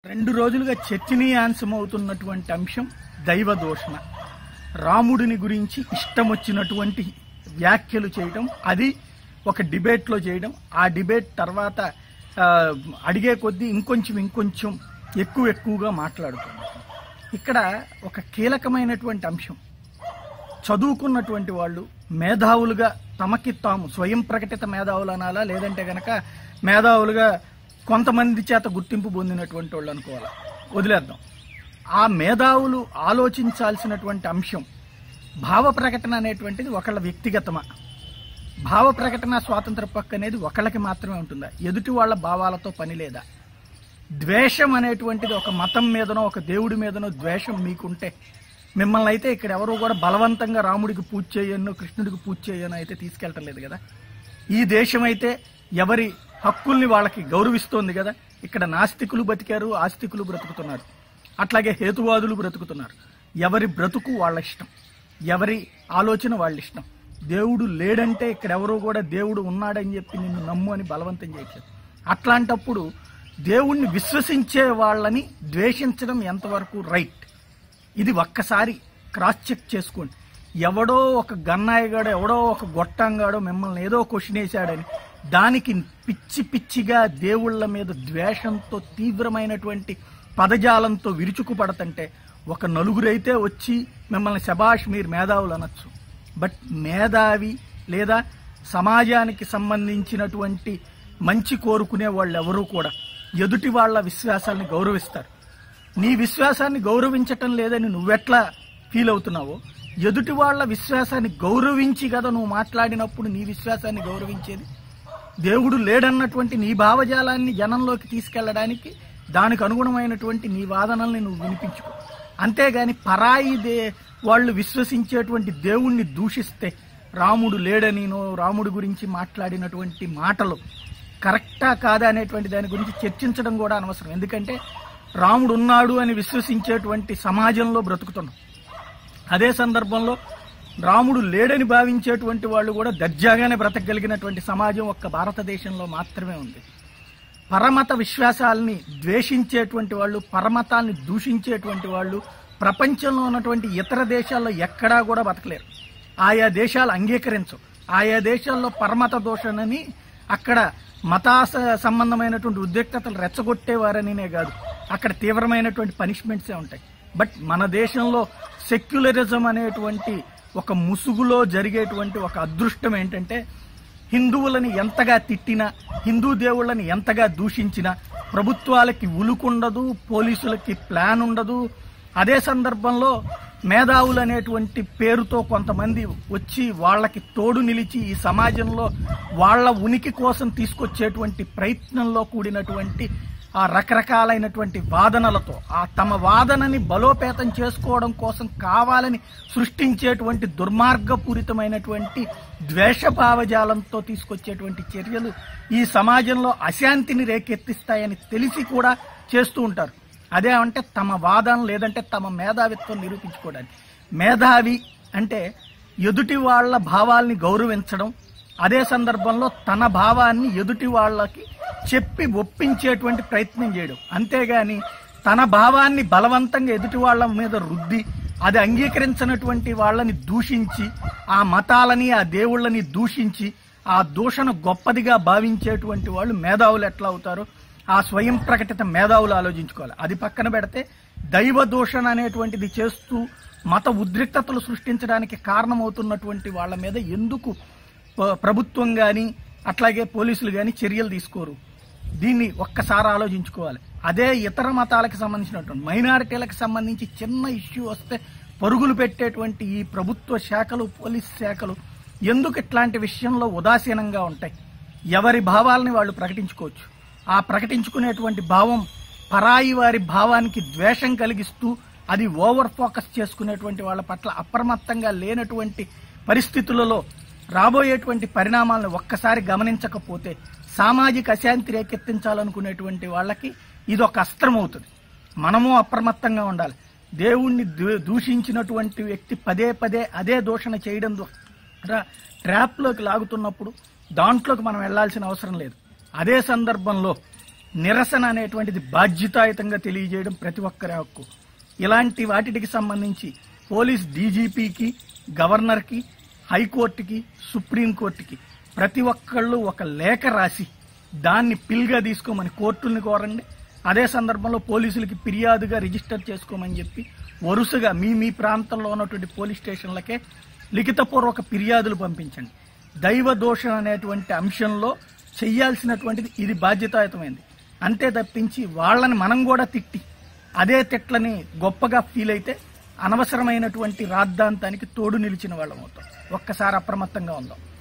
రెండు రోజులుగా చర్చనీయాంశం అవుతున్నటువంటి అంశం దైవ దూషణ రాముడిని గురించి ఇష్టం వచ్చినటువంటి వ్యాఖ్యలు చేయడం అది ఒక డిబేట్లో చేయడం ఆ డిబేట్ తర్వాత ఆ, అడిగే కొద్దీ ఇంకొంచెం ఇంకొంచెం ఎక్కువ ఎక్కువగా మాట్లాడుతుంది ఇక్కడ ఒక కీలకమైనటువంటి అంశం చదువుకున్నటువంటి వాళ్ళు మేధావులుగా తమకి తాము స్వయం ప్రకటిత మేధావులు అనాలా లేదంటే గనక మేధావులుగా కొంతమంది చేత గుర్తింపు పొందినటువంటి వాళ్ళు అనుకోవాలా వదిలేద్దాం ఆ మేధావులు ఆలోచించాల్సినటువంటి అంశం భావ ప్రకటన అనేటువంటిది ఒకళ్ళ వ్యక్తిగతమా భావ ప్రకటన స్వాతంత్ర పక్క అనేది ఒకళ్ళకి మాత్రమే ఉంటుందా ఎదుటి వాళ్ళ భావాలతో పని లేదా ద్వేషం అనేటువంటిది ఒక మతం మీదనో ఒక దేవుడి మీదనో ద్వేషం మీకుంటే మిమ్మల్ని అయితే ఇక్కడ ఎవరు కూడా బలవంతంగా రాముడికి పూజ చేయను కృష్ణుడికి పూజ చేయను అయితే తీసుకెళ్ళటం లేదు కదా ఈ దేశం అయితే ఎవరి హక్కుల్ని వాళ్ళకి గౌరవిస్తోంది కదా ఇక్కడ నాస్తికులు బతికారు ఆస్తికులు బ్రతుకుతున్నారు అట్లాగే హేతువాదులు బ్రతుకుతున్నారు ఎవరి బ్రతుకు వాళ్ళ ఇష్టం ఎవరి ఆలోచన వాళ్ళ ఇష్టం దేవుడు లేడంటే ఇక్కడ ఎవరు కూడా దేవుడు ఉన్నాడని చెప్పి నిన్ను నమ్ము అని బలవంతం చేయట్లేదు అట్లాంటప్పుడు దేవుణ్ణి విశ్వసించే వాళ్ళని ద్వేషించడం ఎంతవరకు రైట్ ఇది ఒక్కసారి క్రాస్ చెక్ చేసుకోండి ఎవడో ఒక గన్నాయిగాడో ఎవడో ఒక గొట్టంగాడో మిమ్మల్ని ఏదో క్వశ్చన్ వేశాడని దానికి పిచ్చి పిచ్చిగా దేవుళ్ళ మీద ద్వేషంతో తీవ్రమైనటువంటి పదజాలంతో విరుచుకుపడతంటే ఒక నలుగురైతే వచ్చి మిమ్మల్ని శబాష్ మీరు మేధావులు అనొచ్చు బట్ మేధావి లేదా సమాజానికి సంబంధించినటువంటి మంచి కోరుకునే వాళ్ళు ఎవరూ కూడా ఎదుటి వాళ్ళ విశ్వాసాన్ని గౌరవిస్తారు నీ విశ్వాసాన్ని గౌరవించటం లేదని నువ్వెట్లా ఫీల్ అవుతున్నావో ఎదుటి వాళ్ళ విశ్వాసాన్ని గౌరవించి కదా నువ్వు మాట్లాడినప్పుడు నీ విశ్వాసాన్ని గౌరవించేది దేవుడు లేడన్నటువంటి నీ భావజాలాన్ని జనంలోకి తీసుకెళ్ళడానికి దానికి అనుగుణమైనటువంటి నీ వాదనల్ని నువ్వు వినిపించుకో అంతేగాని పరాయి దే వాళ్ళు విశ్వసించేటువంటి దేవుణ్ణి దూషిస్తే రాముడు లేడనినో రాముడి గురించి మాట్లాడినటువంటి మాటలు కరెక్టా కాదా అనేటువంటి దాని గురించి చర్చించడం కూడా అనవసరం ఎందుకంటే రాముడు ఉన్నాడు అని విశ్వసించేటువంటి సమాజంలో బ్రతుకుతున్నాం అదే సందర్భంలో రాముడు లేడని భావించేటువంటి వాళ్ళు కూడా దర్జాగానే బ్రతకగలిగినటువంటి సమాజం ఒక్క భారతదేశంలో మాత్రమే ఉంది పరమత విశ్వాసాలని ద్వేషించేటువంటి వాళ్ళు పరమతాన్ని దూషించేటువంటి వాళ్ళు ప్రపంచంలో ఉన్నటువంటి ఇతర దేశాల్లో ఎక్కడా కూడా బతకలేరు ఆయా దేశాలు అంగీకరించవు ఆయా దేశాల్లో పరమత దోషణని అక్కడ మతాస సంబంధమైనటువంటి ఉద్రిక్తతలు రెచ్చగొట్టేవారనినే కాదు అక్కడ తీవ్రమైనటువంటి పనిష్మెంట్సే ఉంటాయి బట్ మన దేశంలో సెక్యులరిజం అనేటువంటి ఒక ముసుగులో జరిగేటువంటి ఒక అదృష్టం ఏంటంటే హిందువులని ఎంతగా తిట్టినా హిందూ దేవుళ్ళని ఎంతగా దూషించినా ప్రభుత్వాలకి ఉలుకుండదు పోలీసులకి ప్లాన్ ఉండదు అదే సందర్భంలో మేధావులు అనేటువంటి పేరుతో కొంతమంది వచ్చి వాళ్ళకి తోడు నిలిచి ఈ సమాజంలో వాళ్ళ ఉనికి కోసం తీసుకొచ్చేటువంటి ప్రయత్నంలో కూడినటువంటి ఆ రకరకాలైనటువంటి వాదనలతో ఆ తమ వాదనని బలోపేతం చేసుకోవడం కోసం కావాలని సృష్టించేటువంటి దుర్మార్గపూరితమైనటువంటి ద్వేష భావజాలంతో తీసుకొచ్చేటువంటి చర్యలు ఈ సమాజంలో అశాంతిని రేకెత్తిస్తాయని తెలిసి కూడా చేస్తూ ఉంటారు అదే అంటే తమ వాదన లేదంటే తమ మేధావిత్వం నిరూపించుకోవడానికి మేధావి అంటే ఎదుటి వాళ్ళ భావాల్ని గౌరవించడం అదే సందర్భంలో తన భావాన్ని ఎదుటి వాళ్ళకి చెప్పి ఒప్పించేటువంటి ప్రయత్నం చేయడం అంతేగాని తన భావాన్ని బలవంతంగా ఎదుటి వాళ్ళ మీద రుద్ది అది అంగీకరించినటువంటి వాళ్ళని దూషించి ఆ మతాలని ఆ దేవుళ్ళని దూషించి ఆ దూషణ గొప్పదిగా భావించేటువంటి వాళ్ళు మేధావులు ఎట్లా అవుతారో ఆ స్వయం ప్రకటిత మేధావులు ఆలోచించుకోవాలి అది పక్కన పెడితే దైవ దూషణ అనేటువంటిది చేస్తూ మత ఉద్రిక్తతలు సృష్టించడానికి కారణమవుతున్నటువంటి వాళ్ళ మీద ఎందుకు ప- ప్రభుత్వం కానీ అట్లాగే పోలీసులు కానీ చర్యలు తీసుకోరు దీన్ని ఒక్కసారి ఆలోచించుకోవాలి అదే ఇతర మతాలకు సంబంధించినటువంటి మైనారిటీలకు సంబంధించి చిన్న ఇష్యూ వస్తే పరుగులు పెట్టేటువంటి ఈ ప్రభుత్వ శాఖలు పోలీస్ శాఖలు ఎందుకు ఇట్లాంటి విషయంలో ఉదాసీనంగా ఉంటాయి ఎవరి భావాలని వాళ్ళు ప్రకటించుకోవచ్చు ఆ ప్రకటించుకునేటువంటి భావం పరాయి వారి భావానికి ద్వేషం కలిగిస్తూ అది ఓవర్ ఫోకస్ చేసుకునేటువంటి వాళ్ళ పట్ల అప్రమత్తంగా లేనటువంటి పరిస్థితులలో రాబోయేటువంటి పరిణామాలను ఒక్కసారి గమనించకపోతే సామాజిక అశాంతి రేకెత్తించాలనుకునేటువంటి వాళ్ళకి ఇది ఒక అస్త్రం అవుతుంది మనము అప్రమత్తంగా ఉండాలి దేవుణ్ణి దూ- దూషించినటువంటి వ్యక్తి పదే పదే అదే దూషణ చేయడం ద్వారా ట్రాప్లోకి లాగుతున్నప్పుడు దాంట్లోకి మనం వెళ్లాల్సిన అవసరం లేదు అదే సందర్భంలో నిరసన అనేటువంటిది బాధ్యతాయుతంగా తెలియజేయడం ప్రతి ఒక్కరి హక్కు ఇలాంటి వాటికి సంబంధించి పోలీస్ డీజీపీకి గవర్నర్కి హైకోర్టుకి సుప్రీంకోర్టుకి ప్రతి ఒక్కళ్ళు ఒక లేఖ రాసి దాన్ని పిల్గా తీసుకోమని కోర్టుల్ని కోరండి అదే సందర్భంలో పోలీసులకి ఫిర్యాదుగా రిజిస్టర్ చేసుకోమని చెప్పి వరుసగా మీ మీ ప్రాంతంలో ఉన్నటువంటి పోలీస్ స్టేషన్లకే లిఖితపూర్వక ఫిర్యాదులు పంపించండి దైవ దోషం అనేటువంటి అంశంలో చెయ్యాల్సినటువంటిది ఇది బాధ్యతాయుతమైంది అంతే తప్పించి వాళ్ళని మనం కూడా తిట్టి అదే తిట్లని గొప్పగా ఫీల్ అయితే అనవసరమైనటువంటి రాద్ధాంతానికి తోడు నిలిచిన వాళ్ళం అవుతాం ఒక్కసారి అప్రమత్తంగా ఉందాం